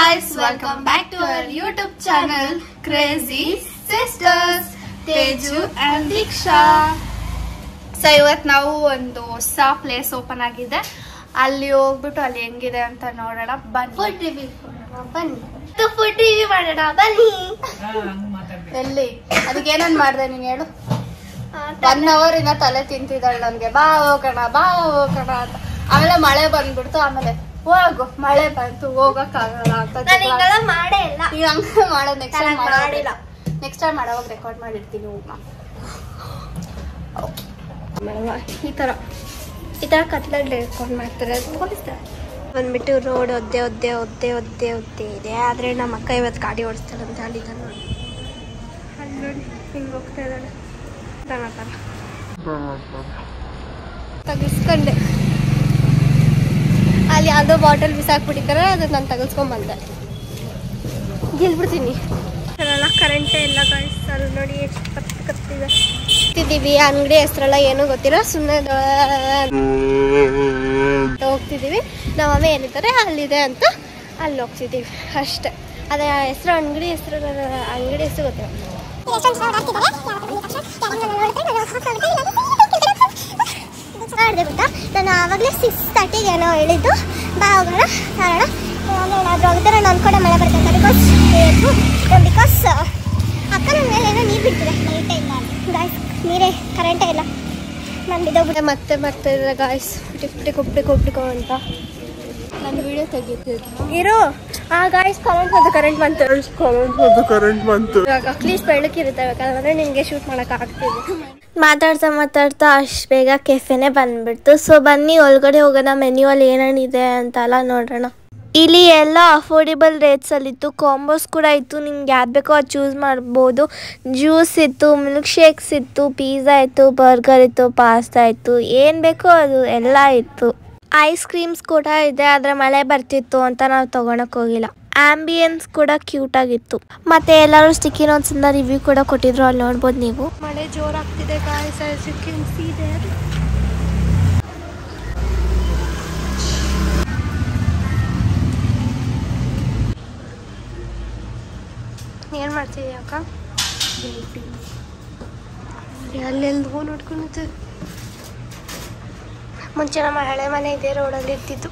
guys, welcome back to our YouTube channel Crazy Sisters Teju and Deeksha so ಇವತ್ತು ನಾವು ಒಂದು ಹೊಸ ಪ್ಲೇಸ್ ಓಪನ್ ಆಗಿದೆ ಅಲ್ಲಿ ಹೋಗ್ಬಿಟ್ಟು ಅಲ್ಲಿ ಹೆಂಗಿದೆ ಅಂತ ನೋಡೋಣ ಬನ್ನಿ ಫುಡ್ ರಿವ್ಯೂ ಬನ್ನಿ ಫುಡ್ ರಿವ್ಯೂ ಮಾಡೋಣ ಬನ್ನಿ ಎಲ್ಲಿ ಅದಕ್ಕೆ ಏನನ್ ಮಾಡ್ದೆ ನೀನ್ ಹೇಳು ಒನ್ ಅವರ್ ಇನ್ನ ತಲೆ ತಿಂತಿದ್ದಾಳೆ ನನ್ಗೆ ಬಾ ಹೋಗೋಣ ಬಾ ಹೋಗೋಣ ಅಂತ ಆಮೇಲೆ ಮಳೆ ಬಂದ್ಬಿಡ್ತು ಆಮೇಲೆ ಹೋಗು ಮಳೆ ಬಂತು ಹೋಗಕ್ ಆಗಲ್ಲ ಅಂತ ನಾನು ಹಿಂಗೆಲ್ಲ ಮಾಡೇ ಇಲ್ಲ ಈಗ ಹಂಗ ಮಾಡೋದು ನೆಕ್ಸ್ಟ್ ಟೈಮ್ ನಾನು ಮಾಡಿಲ್ಲ. ನೆಕ್ಸ್ಟ್ ಟೈಮ್ ಮಾಡೋವಾಗ ರೆಕಾರ್ಡ್ ಮಾಡಿರ್ತೀನಿ ಹೋಗ ಈ ತರ ಈ ತರ ಕತ್ಲಲ್ಲಿ ರೆಕಾರ್ಡ್ ಮಾಡ್ತಾರೆ ತೋರಿಸ್ತಾರೆ ಬಂದ್ಬಿಟ್ಟು ರೋಡ್ ಒದ್ದೆ ಒದ್ದೆ ಒದ್ದೆ ಒದ್ದೆ ಒದ್ದೆ ಇದೆ ಆದ್ರೆ ನಮ್ಮ ಅಕ್ಕ ಇವತ್ತು ಗಾಡಿ ಓಡಿಸ್ತಾಳೆ ಅಂತ ಹೇಳಿದ್ದಾನೆ ನೋಡಿ ಅಲ್ಲಿ ನೋಡಿ ಹಿಂಗೆ ಹೋಗ್ತಾ ಇದ್ದಾಳೆ ದನ ತರ ತೆಗಿಸ್ಕೊಂಡೆ ಅಲ್ಲಿ ಯಾವುದೋ ಬಾಟಲ್ ಬಿಸಾಕ್ಬಿಟ್ಟಿದ್ದಾರೆ ಅದನ್ನ ನಾನು ತೆಗೆಸ್ಕೊಂಬಂದೆ ಗೆಲ್ಬಿಡ್ತೀನಿ ಅಲ್ಲೆಲ್ಲ ಕರೆಂಟೇ ಇಲ್ಲ ಗಾಯ್ಸ್ ಅಲ್ಲಿ ನೋಡಿ ಎಷ್ಟು ಕತ್ತು ಕತ್ತಿದೆ ಹೋಗ್ತಿದ್ದೀವಿ ಅಂಗಡಿ ಹೆಸರೆಲ್ಲ ಏನೂ ಗೊತ್ತಿಲ್ಲ ಸುಮ್ಮನೆ ಹೋಗ್ತಿದ್ದೀವಿ ನಮ್ಮ ಅಮ್ಮ ಏನಿದ್ದಾರೆ ಅಲ್ಲಿದೆ ಅಂತ ಅಲ್ಲಿ ಹೋಗ್ತಿದ್ದೀವಿ ಅಷ್ಟೇ ಅದೇ ಹೆಸರು ಅಂಗಡಿ ಹೆಸರು ಅಂಗಡಿ ಹೆಸರು ಗೊತ್ತಿಲ್ಲ ಮಾಡಿದೆ ಗೊತ್ತಾ ನಾನು ಆವಾಗಲೇ ಸಿಕ್ಸ್ ತರ್ಟಿಗೆ ಏನೋ ಹೇಳಿದ್ದು ಬಾ ಹೋಗೋಣ ಕಾರಣ ಏನಾದರೂ ಹೋಗಿದ್ರೆ ನಾನು ಅನ್ಕೊಂಡೆ ಮಳೆ ಬರ್ತೈತೆ ಬಿಕಾಸ್ ಬಿಕಾಸ್ ಅಕ್ಕ ನನ್ನ ಮೇಲೆ ಏನೋ ನೀರು ಬಿಡ್ತಿದೆ ಲೈಟೇ ಇಲ್ಲ ಗಾಯ್ಸ್ ನೀರೇ ಕರೆಂಟೇ ಇಲ್ಲ ನಾನು ಬಿದ್ದೋಗ್ಬಿಟ್ಟೆ ಮತ್ತೆ ಬರ್ತಾ ಇದ್ದಾರೆ ಗಾಯ್ಸ್ ಟಿಕ್ ಟಿಕ್ ಟಿಕ್ ಅಂತ ನಾನು ವಿಡಿಯೋ ತೆಗಿತಿದ್ರು ಇರು ಆ ಗಾಯ್ಸ್ ಕರೆಂಟ್ ಅದು ಕರೆಂಟ್ ಬಂತು ಕರೆಂಟ್ ಬಂತು ಅಟ್ಲೀಸ್ಟ್ ಬೆಳಕಿರುತ್ತೆ ಬೇಕಾದ್ರೆ ನಿಮಗೆ ಶೂಟ್ ಮಾಡಕ್ ಆಗ್ತಿದೆ ಮಾತಾಡ್ತಾ ಮಾತಾಡ್ತಾ ಅಷ್ಟು ಬೇಗ ಕೆಫೆನೆ ಬಂದ್ಬಿಡ್ತು ಸೊ ಬನ್ನಿ ಒಳಗಡೆ ಹೋಗೋಣ ಮೆನ್ಯೂ ಅಲ್ಲಿ ಏನೇನಿದೆ ಅಂತೆಲ್ಲ ನೋಡೋಣ ಇಲ್ಲಿ ಎಲ್ಲ ಅಫೋರ್ಡೆಬಲ್ ರೇಟ್ಸಲ್ಲಿತ್ತು ಕಾಂಬೋಸ್ ಕೂಡ ಇತ್ತು ನಿಮ್ಗೆ ಯಾವ್ದು ಬೇಕೋ ಅದು ಚೂಸ್ ಮಾಡ್ಬೋದು ಜ್ಯೂಸ್ ಇತ್ತು ಮಿಲ್ಕ್ ಶೇಕ್ಸ್ ಇತ್ತು ಪಿಜ್ಜಾ ಇತ್ತು ಬರ್ಗರ್ ಇತ್ತು ಪಾಸ್ತಾ ಇತ್ತು ಏನು ಬೇಕೋ ಅದು ಎಲ್ಲ ಇತ್ತು ಐಸ್ ಕ್ರೀಮ್ಸ್ ಕೂಡ ಇದೆ ಆದರೆ ಮಳೆ ಬರ್ತಿತ್ತು ಅಂತ ನಾವು ತೊಗೊಳಕ್ ಹೋಗಿಲ್ಲ ಆಂಬಿಯನ್ಸ್ ಕೂಡ ಕ್ಯೂಟ್ ಆಗಿತ್ತು ಮತ್ತೆ ಎಲ್ಲರೂ ಸ್ಟಿಕ್ಕಿ ನೋಟ್ಸ್ ಇಂದ ರಿವ್ಯೂ ಕೂಡ ಕೊಟ್ಟಿದ್ರು ಅಲ್ಲಿ ನೋಡ್ಬೋದು ನೀವು ಮಳೆ ಜೋರಾಗ್ತಿದೆ ಏನ್ ಮಾಡ್ತಿದ್ಯಾ ಅಕ್ಕ ಅಲ್ಲೆಲ್ದೋ ನೋಡ್ಕೊಂಡು ಮುಂಚೆ ನಮ್ಮ ಹಳೆ ಮನೆ ಇದೆ ರೋಡಲ್ಲಿ ಇರ್ತಿತ್ತು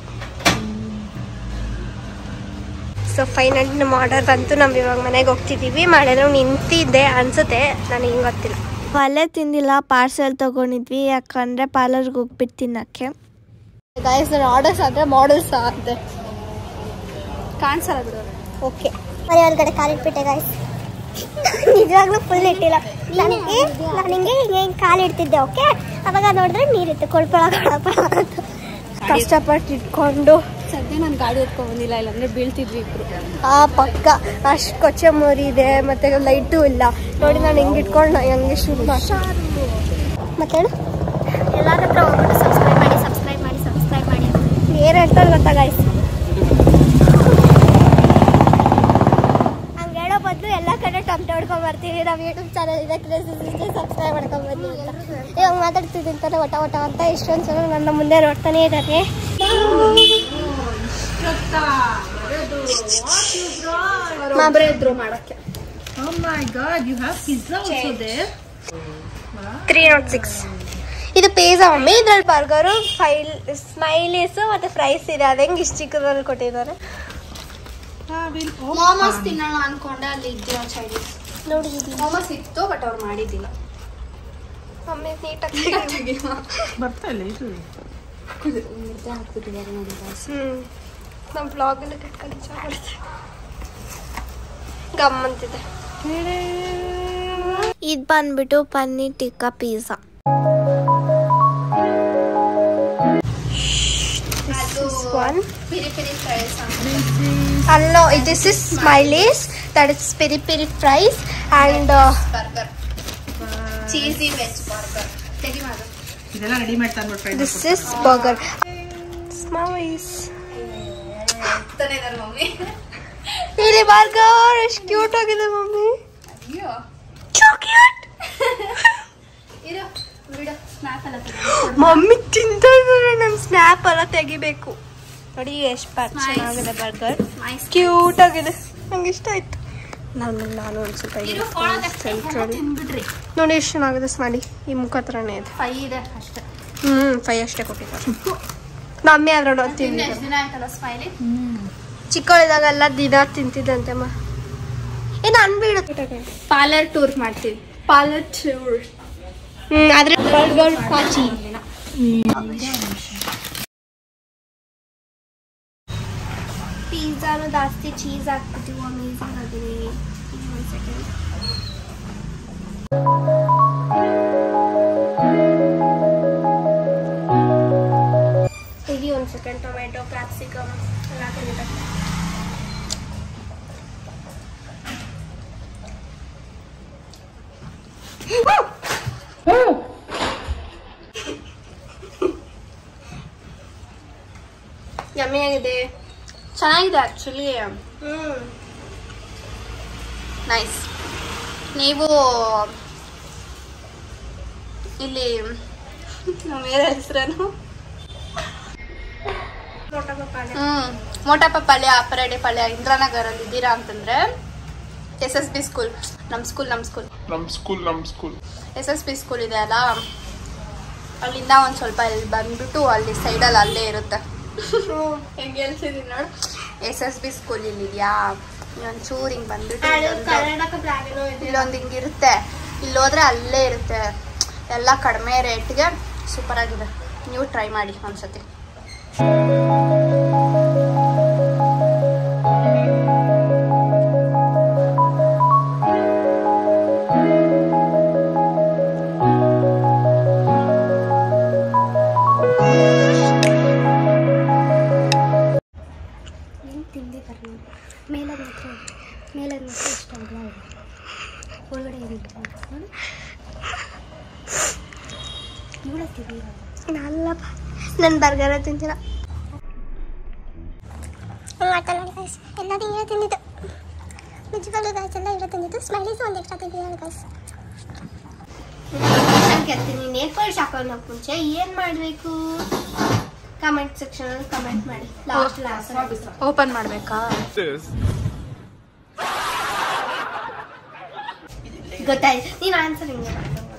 ಸೊ ಫೈನಲ್ ನಮ್ಮ ಆರ್ಡರ್ ಬಂತು ನಾವು ಇವಾಗ ಮನೆಗೆ ಹೋಗ್ತಿದ್ದೀವಿ ಮಳೆನೂ ನಿಂತಿದ್ದೆ ಅನ್ಸುತ್ತೆ ನನಗೆ ಗೊತ್ತಿಲ್ಲ ಅಲ್ಲೇ ತಿಂದಿಲ್ಲ ಪಾರ್ಸೆಲ್ ತಗೊಂಡಿದ್ವಿ ಯಾಕಂದ್ರೆ ಪಾರ್ಲರ್ಗೆ ಹೋಗ್ಬಿಟ್ಟು ತಿನ್ನಕ್ಕೆ ಗಾಯ್ಸ್ ನನ್ನ ಆರ್ಡರ್ಸ್ ಆದ್ರೆ ಮಾಡೆಲ್ಸ್ ಅಂತೆ ಕಾಣಿಸಲ್ಲ ಬಿಡೋರು ಓಕೆ ಮನೆ ಒಳಗಡೆ ಕಾಲಿಟ್ಬಿಟ್ಟೆ ಗಾಯ್ಸ್ ನಿಜವಾಗ್ಲೂ ಫುಲ್ ಇಟ್ಟಿಲ್ಲ ನನಗೆ ನಾನು ಹಿಂಗೆ ಹಿಂಗೆ ಹಿಂಗೆ ಕಾಲಿಡ್ತಿದ್ದೆ ಓಕೆ ಅವಾಗ ನೋಡಿದ್ರೆ ನೀರಿತ್ತು ಕೊಳ್ಪಳ ಕಷ್ಟಪಟ್ಟು ಇಟ್ಕೊಂಡು ಸದ್ಯ ನಾನು ಗಾಡಿ ಎತ್ಕೊಂಡ್ ಬಂದಿಲ್ಲ ಇಲ್ಲಾಂದ್ರೆ ಬೀಳ್ತಿದ್ವಿ ಇಬ್ರು ಆ ಪಕ್ಕ ಅಷ್ಟು ಕೊಚ್ಚೆ ಮುರಿದೆ ಮತ್ತೆ ಲೈಟು ಇಲ್ಲ ನೋಡಿ ನಾನು ಹಿಂಗೆ ಇಟ್ಕೊಂಡು ನಾ ಹಂಗೆ ಶೂಟ್ ಮಾಡಿ ಮತ್ತೆ ಎಲ್ಲರ ಹತ್ರ ಹೋಗ್ಬಿಟ್ಟು ಸಬ್ಸ್ಕ್ರೈಬ್ ಮಾಡಿ ಸಬ್ಸ್ಕ್ರೈಬ್ ಮಾಡಿ ಸಬ್ಸ್ಕ್ರೈಬ್ ಮಾಡಿ ಏನು ಹೇಳ್ತಾರೆ ಗೊತ್ತಾ ಗಾಯ್ಸ್ ಹಂಗೆ ಹೇಳೋ ಬದಲು ಎಲ್ಲ ಕಡೆ ಟೊಮ್ಟೆ ಹೊಡ್ಕೊಂಡ್ ಬರ್ತೀವಿ ನಾವು ಯೂಟ್ಯೂಬ್ ಚಾನಲ್ ಇದೆ ಕ್ರೇಜಿ ಸಬ್ಸ್ಕ್ರೈಬ್ ಮಾಡ್ಕೊಂಡ್ ಬನ್ನಿ ಅಂತ ಇವಾಗ ಮಾತಾಡ್ತಿದ್ದೀನಿ ಅಂತಾನೆ ಒಟ ಒಟ ಅಂತ ಇಷ್ಟೊಂದು ಸಲ ನನ್ನ ಮುಂದೆ ನೋಡ್ತಾನೆ ಇದ್ದಾರೆ ಒಬ್ಬರೇ ಇದ್ರು ಮಾಡಕ್ಕೆ Oh my god, you have pizza also there? Three not six ಇದು ಪೇಜಾ ಮಮ್ಮಿ ಇದ್ರಲ್ಲಿ ಬರ್ಗರು ಫೈಲ್ ಸ್ಮೈಲೀಸ್ ಮತ್ತೆ ಫ್ರೈಸ್ ಇದೆ ಅದ ಹೆಂಗೆ ಇಷ್ಟು ಚಿಕ್ಕದ್ರಲ್ಲಿ ಕೊಟ್ಟಿದ್ದಾರೆ Ah, we'll ಮೋಮೋಸ್ ತಿನ್ನೋಣ ಅನ್ಕೊಂಡೆ ಅಲ್ಲಿ ಇದ್ದೀರ ಚೈನೀಸ್ ನೋಡಿ ಮೋಮೋಸ್ ಇತ್ತು ಬಟ್ ಅವ್ರು ಮಾಡಿದ್ದಿಲ್ಲ ಮಮ್ಮಿ ನೀಟಾಗಿ ಬರ್ತಾ ಇಲ್ಲ ಇದು ಹ್ಞೂ ನಮ್ಮ ಬ್ಲಾಗಲ್ಲಿ ಕಟ್ಕೊಂಡು ಚೆನ್ನಾಗಿರುತ್ತೆ ಗಮ್ಮಂತಿದೆ ಇದು ಬಂದ್ಬಿಟ್ಟು paneer tikka pizza one peri peri fries ಅಲ್ಲೋ this is smileys that is peri peri fries and burger cheesy veg burger ತೆಗಿ ಮಾಡು ಇದೆಲ್ಲ ರೆಡಿ ಮಾಡ್ತಾ ಅಂದ್ಬಿಟ್ಟು ದಿಸ್ ಇಸ್ ಬರ್ಗರ್ ಸ್ಮೈಲೀಸ್ ತಾನೇ ಇದಾರೆ ಮಮ್ಮಿ ಇಲ್ಲಿ ಬರ್ಗರ್ ಎಷ್ಟು ಕ್ಯೂಟ್ ಆಗಿದೆ ಮಮ್ಮಿ ಅಯ್ಯೋ ಕ್ಯೂಟ್ ಇರು ಬಿಡು ಸ್ನ್ಯಾಪ್ ಎಲ್ಲ ಮಮ್ಮಿ ತಿಂತಾ ಇದ್ದಾರೆ ನನ್ನ ಸ್ನ್ಯಾಪ್ ಎಲ್ಲ ತೆಗಿಬೇಕು ನೋಡಿ ಎಷ್ಟು ಚೆನ್ನಾಗಿದೆ ಬರ್ಗರ್ ನೈಸ್ ಕ್ಯೂಟ್ ಆಗಿದೆ ನಂಗೆ ಇಷ್ಟ ಆಯ್ತು ನಾನು ನಾನು ಒಂದು ಸ್ವಲ್ಪ ಸೆಂಟ್ರಲ್ ತಿನ್ಬಿಡ್ರಿ ನೋಡಿ ಎಷ್ಟು ಚೆನ್ನಾಗಿದೆ ಸ್ಮೈಲಿ ಈ ಮುಖ ಹತ್ರನೇ ಇದೆ ಫೈ ಇದೆ ಅಷ್ಟೇ ಹ್ಞೂ ಫೈ ಅಷ್ಟೇ ಕೊಟ್ಟಿದ್ದಾರೆ ಮಮ್ಮಿ ಅದ್ರಲ್ಲಿ ತಿಂದು ತಿಂದಿದ್ದೆ ಎಷ್ಟು ದಿನ ಆಯ್ತಲ್ಲ ಸ್ಮೈಲಿ ಚಿಕ್ಕವಳಿದಾಗೆಲ್ಲ ದಿನ ತಿಂತಿದ್ದಂತೆ ಅಮ್ಮ ಏನು ಅನ್ಬಿಡು ಪಾರ್ಲರ್ ಟೂರ್ ಮಾಡ್ತೀವಿ ಪಾರ್ಲರ್ ಟೂರ್ ಹ್ಞೂ ಆದ್ರೆ ಬರ್ಗರ್ ಕಾಚಿ ಪಿಜ್ಜಾನು ಜಾಸ್ತಿ ಚೀಸ್ ಹಾಕ್ಬಿಟ್ಟಿವು ಅಮೇಝಿಂಗ್ ಆಗಿದೆ ಒಂದು ಸೆಕೆಂಡ್ ಇಲ್ಲಿ ಒಂದು ಸೆಕೆಂಡ್ ಟೊಮೆಟೊ ಕ್ಯಾಪ್ಸಿಕಮ್ ಎಲ್ಲ ಹಾಕಿದ್ರೆ ಯಮ್ಮಿ ಆಗಿದೆ ಚೆನ್ನಾಗಿದೆ ಆಕ್ಚುಲಿ ಹ್ಮ್ ನೈಸ್ ನೀವು ಇಲ್ಲಿ ನಮ್ಮ ಏರ್ ಹೆಸರೇನು ಹ್ಮ್ ಮೋಟಪ್ಪ ಪಾಳ್ಯ ಅಪರಡೆ ಪಾಳ್ಯ ಇಂದ್ರಾನಗರಲ್ಲಿ ಇದ್ದೀರಾ ಅಂತಂದ್ರೆ ಎಸ್ ಎಸ್ ಬಿ ಸ್ಕೂಲ್ ನಮ್ಮ ಸ್ಕೂಲ್ ನಮ್ಮ ಸ್ಕೂಲ್ ನಮ್ ಸ್ಕೂಲ್ ನಮ್ school S S B school ಇದೆ ಅಲ್ಲ ಅಲ್ಲಿಂದ ಒಂದು ಸ್ವಲ್ಪ ಇಲ್ಲಿ ಬಂದ್ಬಿಟ್ಟು ಅಲ್ಲಿ ಸೈಡಲ್ಲಿ ಅಲ್ಲೇ ಇರುತ್ತೆ ಹೆಂಗೆ ಹೇಳ್ತಿದ್ದೀನಿ ನೋಡು ಎಸ್ ಎಸ್ ಬಿ ಸ್ಕೂಲ್ ಇಲ್ಲಿದ್ಯಾ ಒಂಚೂರು ಹಿಂಗೆ ಬಂದ್ಬಿಟ್ಟು ಇಲ್ಲೊಂದು- ಕರ್ನಾಟಕ ಬ್ರ್ಯಾಂಡ್ ಇದೆ ಇಲ್ಲೊಂದು ಹಿಂಗಿರುತ್ತೆ ಇಲ್ಲಿ ಹೋದ್ರೆ ಅಲ್ಲೇ ಇರುತ್ತೆ ಎಲ್ಲ ಕಡಿಮೆ ರೇಟ್ಗೆ ಸೂಪರ್ ಆಗಿದೆ ನೀವು ಟ್ರೈ ಮಾಡಿ ಒಂದ್ಸತಿ ಏನು ತಿಂದಿದ್ದಾರೆ ಮೇಲದ ಮಾತ್ರ ಮೇಲದ ಮಾತ್ರ ಇಷ್ಟ ಅಲ್ಲ ಒಳಗಡೆ ಏನಿಲ್ಲ ನೋಡಿ ಇವಳ ನಲ್ಲಪ್ಪ ನನ್ನ ಬರ್ಗರ ತಿಂತೀರ ಮಾತಾಡೋಣ ಗೈಸ್ ಎಲ್ಲ ತಿಂಗಳ ತಿಂದಿದ್ದು ನಿಜವಾಗ್ಲೂ ಗೈಸ್ ಎಲ್ಲ ಇರೋ ತಿಂದಿದ್ದು ಸ್ಮೈಲೀಸ್ ಒಂದು ಎಕ್ಸ್ಟ್ರಾ ತಿಂದಿದ್ದಾರೆ ಗೈಸ್ ಕೇಳ್ತೀನಿ ನೇಲ್ ಪಾಲಿಶ್ ಹಾಕೋಣಕ್ಕೆ ಮುಂಚೆ ಏನು ಮಾಡಬೇಕು ಕಮೆಂಟ್ ಸೆಕ್ಷನಲ್ಲಿ ಕಮೆಂಟ್ ಮಾಡಿ ಲಾಸ್ಟ್ ಲಾಸ್ಟ್ ಓಪನ್ ಮಾಡಬೇಕಾ ಗೊತ್ತಾಯ್ತು ನೀನು ಆನ್ಸರ್ ಹಿಂಗೆ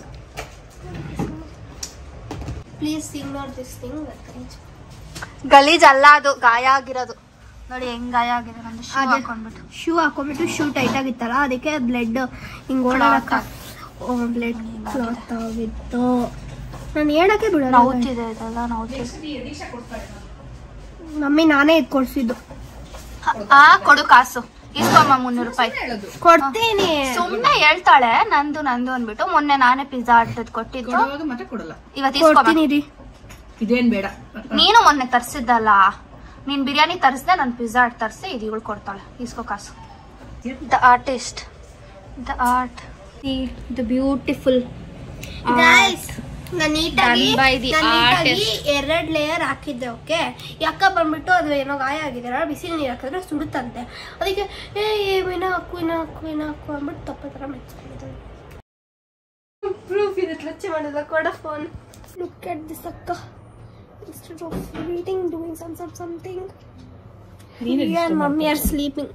ಪ್ಲೀಸ್ ಇಗ್ನೋರ್ ದಿಸ್ ಥಿಂಗ್ ಗಲೀಜ್ ಅಲ್ಲ ಅದು ಗಾಯ ಆಗಿರೋದು ನೋಡಿ ಹೆಂಗ್ ಗಾಯ ಆಗಿದೆ ನಂದು shoe ಅದೇ. ಹಾಕೊಂಡ್ಬಿಟ್ಟು ಶೂ ಹಾಕೊಂಡ್ಬಿಟ್ಟು ಶೂ ಟೈಟ್ ಆಗಿತ್ತಲ್ಲ ಅದಕ್ಕೆ ಬ್ಲಡ್ ಹಿಂಗೆ ಓಡಾಡಕ್ಕ ಬ್ಲಡ್ ಕ್ಲಾತ್ ಆಗಿತ್ತು ನಾನು ಹೇಳಕ್ಕೆ ಬಿಡಲ್ಲ ನೋವ್ತಿದೆ ಇದೆಲ್ಲ ನೋವ್ತಿದೆ ಮಮ್ಮಿ ನಾನೇ ಇದು ಕೊಡ್ಸಿದ್ದು ಆ ಕೊಡು ಕಾಸು ಇಸ್ಕೊಮ್ಮ ಮುನ್ನೂರು ರೂಪಾಯಿ ಕೊಡ್ತೀನಿ ಸುಮ್ನೆ ಹೇಳ್ತಾಳೆ ನಂದು ನಂದು ಅಂದ್ಬಿಟ್ಟು ಮೊನ್ನೆ ನಾನೇ ಪಿಜ್ಜಾ ಆಟದ್ ಕೊಟ್ಟಿದ್ದು ಕೊಡುವಾಗ ಮತ್ತೆ ಕೊಡಲ್ಲ ಇವತ್ತು ಇಸ್ಕೊಮ್ಮ ಕೊಡ್ತೀನಿ ರೀ ಇದೇನ್ ಬೇಡ ನೀನು ಮೊನ್ನೆ ತರ್ಸಿದ್ದಲ್ಲ ನೀನ್ ಬಿರಿಯಾನಿ ತರಿಸ್ದೆ ನಾನು ಪಿಜ್ಜಾ ಆಟ್ ತರಿಸಿ ಇದು ಇವಳು ಕೊಡ್ತಾಳೆ ಇಸ್ಕೋ ಕಾಸು the artist the art the beautiful guys ನಾನು ನೀಟಾಗಿ Done by the ನಾನ್ ನೀಟಾಗಿ artist. ಎರಡ್ ಲೇಯರ್ ಹಾಕಿದ್ದೆ ಓಕೆ ಯಾಕ ಬಂದ್ಬಿಟ್ಟು ಅದು ಏನೋ ಗಾಯ ಆಗಿದೆ ಬಿಸಿ ನೀರು ಹಾಕಿದ್ರೆ ಸುಡುತ್ತಂತೆ ಅದಕ್ಕೆ ಏ ಏನ ಹಾಕು ಏನ ಹಾಕು ಏನ ಹಾಕು ಅಂದ್ಬಿಟ್ಟು ತಪ್ಪ ಥರ ಮಿಕ್ಸ್ ಮಾಡಿದ್ರು ಪ್ರೂಫ್ ಇದೆ ಲಚ್ಚೆ ಮಾಡಿದ ಕೊಡ ಫೋನ್ ಲುಕ್ ಎಟ್ ದಿಸ್ ಅಕ್ಕ instead of reading doing some some something and mummy are sleeping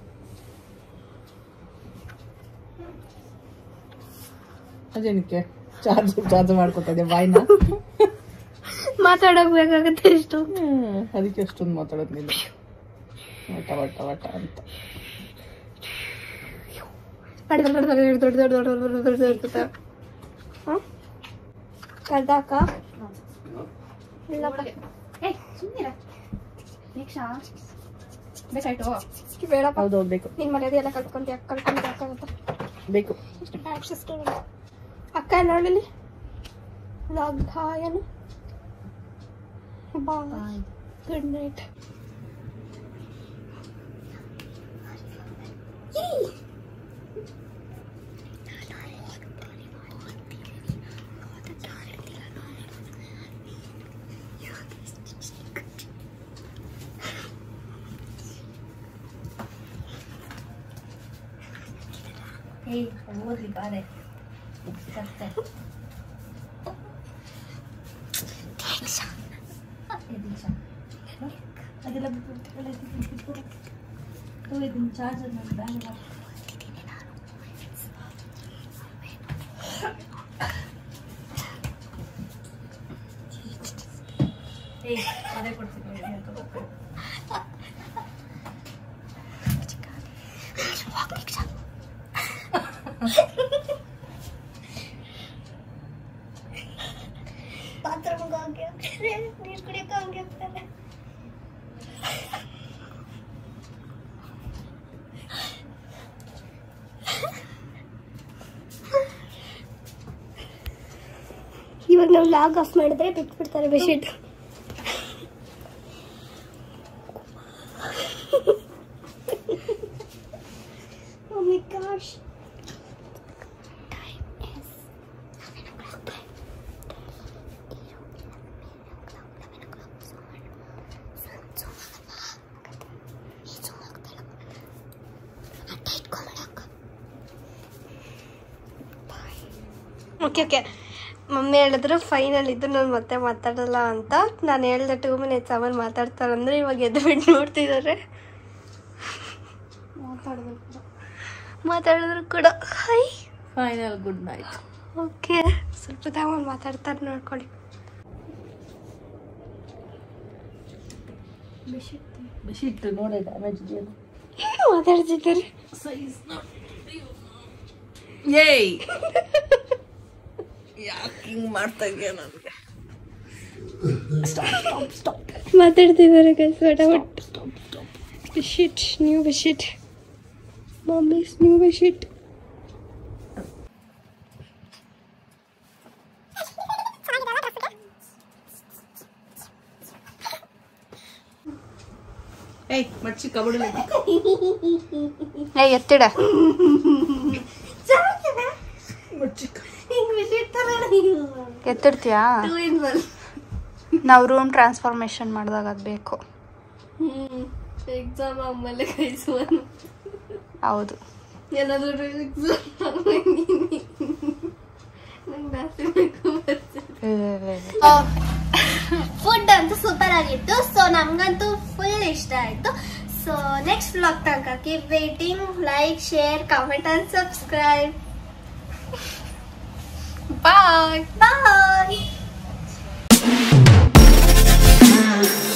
ಅದೇನಕ್ಕೆ ಚಾರ್ಜ್ ಚಾರ್ಜ್ ಮಾಡ್ಕೊತಾ ಬಾಯ್ನ ಮಾತಾಡೋಕ್ ಬೇಕಾಗುತ್ತೆ ಎಷ್ಟು ಅದಕ್ಕೆ ಅಷ್ಟೊಂದು ಮಾತಾಡೋದು ನೀನು ವಟ ವಟ ವಟ ಅಂತ ಕರ್ದಾಕ ಬೇಡಪ್ಪ ಹೌದು ಬೇಕು ನಿನ್ ಮರ್ಯಾದೆ ಎಲ್ಲ ಕಳ್ಕೊಂತೀಯ ಕಳ್ಕೊಂತ ಬೇಕು ಅಕ್ಕ ನೋಡಲಿ ಲಾಗ್ ಹಾಯನು ಬಾಯ್ ಗುಡ್ ನೈಟ್ ಓದ್ಲಿ ಬಾರೆ ಬಾತ್ರೂಮ್ಗೆ ಹೋಗಿ ಹೋಗ್ತಾರೆ ನೀರು ಕುಡಿಯೋಕೆ ಹೋಗಿ ಹೋಗ್ತಾರೆ ಇವಾಗ ನಾವು ಲಾಗ್ ಆಫ್ ಮಾಡಿದ್ರೆ ಬಿಟ್ಬಿಡ್ತಾರೆ bedsheet Oh my gosh. Okay okay mummy ಹೇಳಿದ್ರು ಫೈನಲ್ ಇದ್ದು ನಾನು ಮತ್ತೆ ಮಾತಾಡಲ್ಲ ಅಂತ ನಾನು ಹೇಳ್ದೆ ಟೂ ಮಿನಿಟ್ಸ್ ಆಮೇಲೆ ಮಾತಾಡ್ತಾರಂದ್ರೆ ಇವಾಗ ಎದ್ದು ಬಿಟ್ಟು ನೋಡ್ತಿದ್ದಾರೆ ಮಾತಾಡಿದ್ರು ಕೂಡ hi final good night okay ಸ್ವಲ್ಪ ತಾವಲ್ಲಿ ಮಾತಾಡ್ತಾರೆ ನೋಡ್ಕೊಳ್ಳಿ ಬಿಸಿಟ್ಟು ನೋಡೆ ಡ್ಯಾಮೇಜ್ ಇದೆಯಲ್ಲ ಮಾತಾಡ್ತಿದ್ದಾರೆ ಸೈಜ್ ಏಯ್ ಯಾಕೆ ಹಿಂಗ್ ಮಾಡ್ತಾ ಇದೆಯಾ ನನಗೆ ಮಾತಾಡ್ತಿದ್ದಾರೆ ಗೈಸ್ ಫಟಾಫಟ್ bedsheet new bedsheet mummy's new bedsheet ಏಯ್ ಮಡ್ಚಿ ಕಬಡ್ಡಿ ಏ ಎತ್ತಿಡ ಮಡ್ಚಿ ಎತ್ತಿಡ್ತೀಯಾ ನಾವು ರೂಮ್ ಟ್ರಾನ್ಸ್ಫಾರ್ಮೇಶನ್ ಮಾಡಿದಾಗ ಅದು ಬೇಕು ಎಕ್ಸಾಮ್ ಆಮೇಲೆ ಕೈಸು ಹೌದು ಏನಾದರೂ ಎಕ್ಸಾಮ್ ನಂಗೆ ಜಾಸ್ತಿ ಬೇಕು ಫುಡ್ ಅಂತೂ ಸೂಪರ್ ಆಗಿತ್ತು ಸೊ ನಮ್ಗಂತೂ ಫುಲ್ ಇಷ್ಟ ಆಯ್ತು ಸೊ ನೆಕ್ಸ್ಟ್ ವ್ಲಾಗ್ ತನಕ keep waiting like share comment and subscribe bye bye